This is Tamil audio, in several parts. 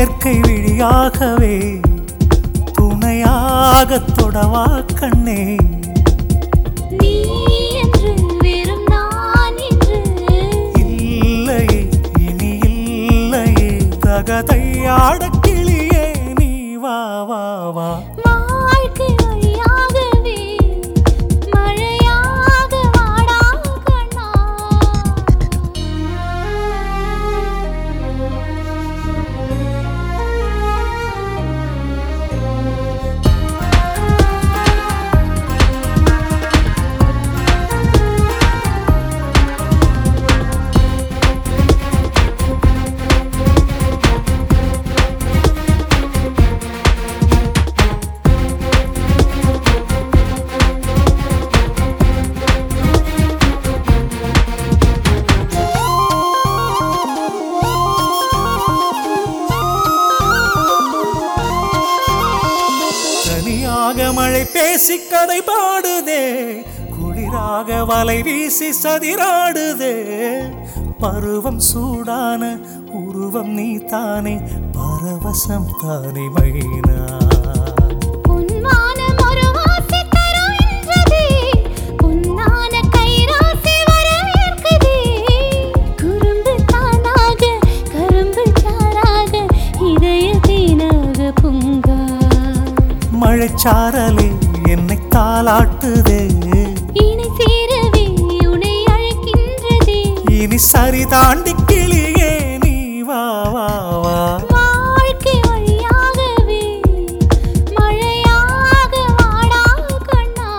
செயற்கை விழியாகவே துணையாக தொடவா கண்ணே நீ என்று வெறும் நான் என்று இல்லையே இனி இல்லையே தகதையாட கிளியே நீ வா வா வா வாழ்க்கை வழியாகவே மழையாக வாடா கண்ணா தனியாக மழை பேசி கதை பாடுதே குளிராக வலை வீசி சதிராடுதே பருவம் சூடான உருவம் நீ தானே பரவசம் தானே மைனா பொன்வானம் ஒரு வாசி தருகின்றதே பொன்னான கைராசி வரவேற்குதே குறும்பு தானாக கரும்பு சாராக இதய தேனாக பொங்கா மழைச்சாரலே என்னை தாளாட்டுதே இனி சேரவே உன்னை அழைக்கின்றதே இனி சரி தாண்டி கிளியே நீ வா வா வா வாழ்க்கை வழியாகவே மழையாக வாடா கண்ணா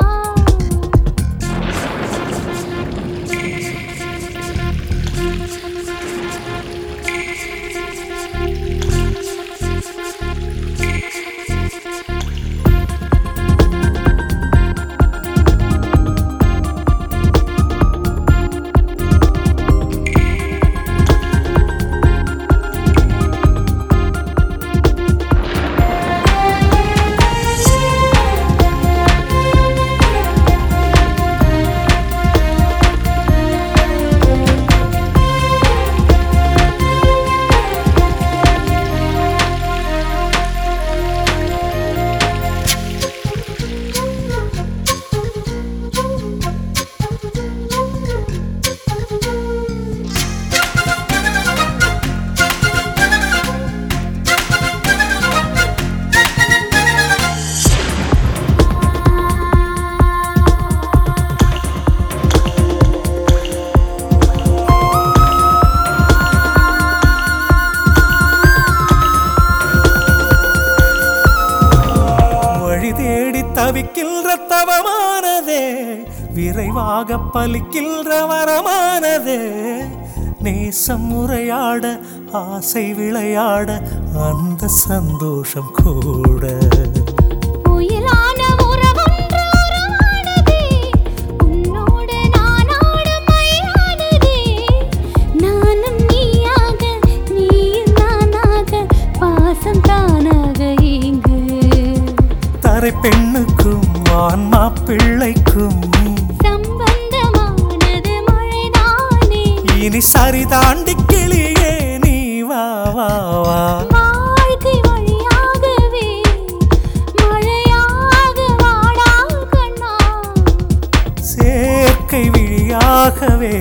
வழி தேடி தவிக்கின்ற தவமானதே விரைவாக பலிக்கின்ற வரமானதே நேசம் முறையாட ஆசை விளையாட அந்த சந்தோஷம் கூட புயலான உறவொன்று உருவானதே உன்னோடு நானாடும் மையானதே நானும் நீயாக நீயும் நானாக பாசம் தானாக இங்கு தரை பெண்ணுக்கும் ஆன்மா பிள்ளைக்கும் சம்பந்தமானது மழைதானே இனி சரி தாண்டி கிளியே நீ வா வா வா வாழ்க்கை வழியாகவே மழையாக வாடா கண்ணா சேர்க்கை விழியாகவே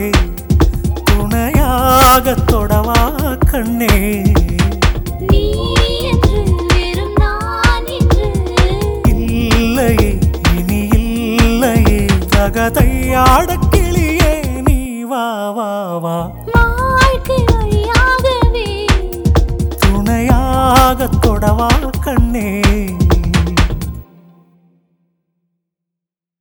துணையாக தொடவா கண்ணே நீ என்று வெறும் நான் என்று இல்லையே இனி இல்லையே தகதையாட கிளியே நீ வா வா வா வாழ்க்கை வழியாகவே துணையாக தொடவா கண்ணே